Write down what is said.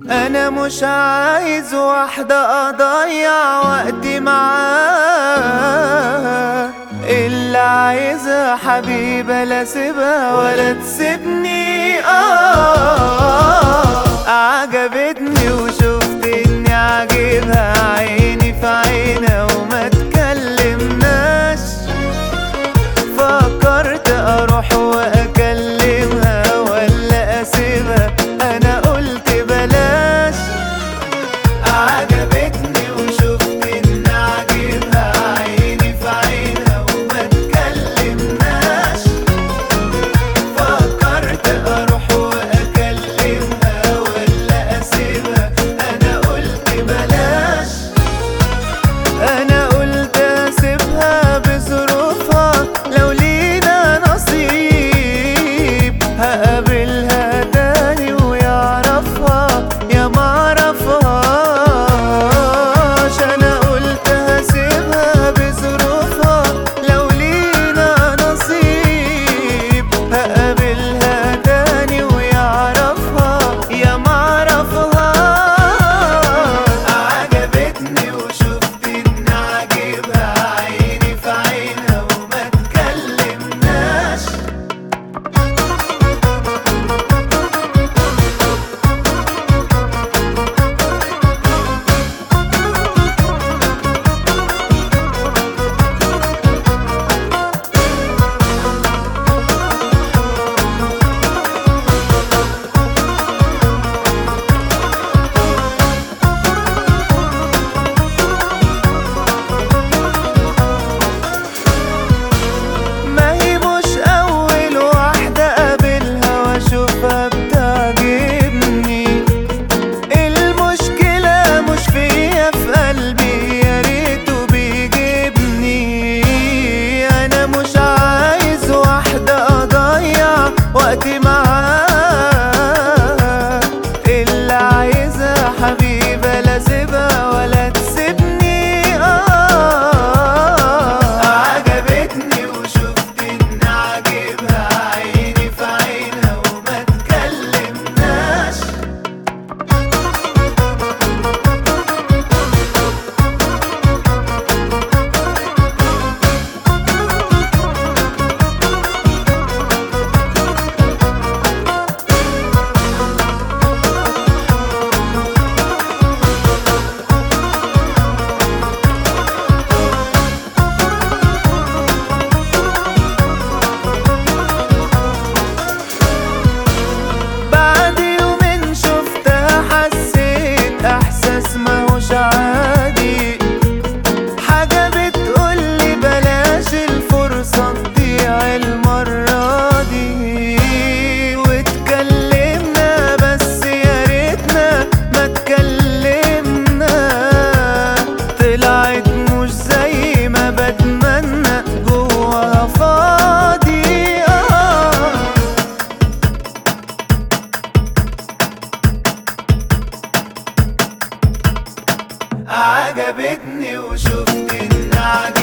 انا مش عايز واحدة اضيع وقتي معاها اللي عايزها حبيبة لا سيبها ولا تسيبني اه عجبتني وشفت اني عاجبها عيني في عينها وما تكلمناش فكرت اروح واكلمها ولا اسيبها انا قلت بلاش عجبتني وشفت ان عاجبها عيني في عينها وما تكلمناش فكرت اروح واكلمها ولا اسيبها انا قلت بلاش انا قلت اسيبها بظروفها لو لينا نصيب هقابلها تاني ويعرفها يا معرفهاش انا قلت هسيبها بظروفها لو لينا نصيب هقابلها تاني ويعرفها يا معرفهاش عجبتني وشفت ان عاجبها عيني في عينها وما تكلمناش ما هي مش أول واحدة أقابلها وأشوفها بتعجبني المشكلة مش فيا في قلبي يا ريته بيجيبني أنا مش عايز واحدة أضيع وقتي معاها اللي عايزها حبيبة لا سيبها ولا تسيبني آه عجبتني وشفت إن عاجبها عيني في عينها وما تكلمناش بعد يومين شفتها حسيت احساس ماهوش عادي حاجة بتقولي بلاش الفرصة تضيع المرة دي واتكلمنا بس يا ريتنا ما اتكلمنا طلعت مش زي ما بتمنى جواها فاضي آه عجبتني وشفت ان عجبتني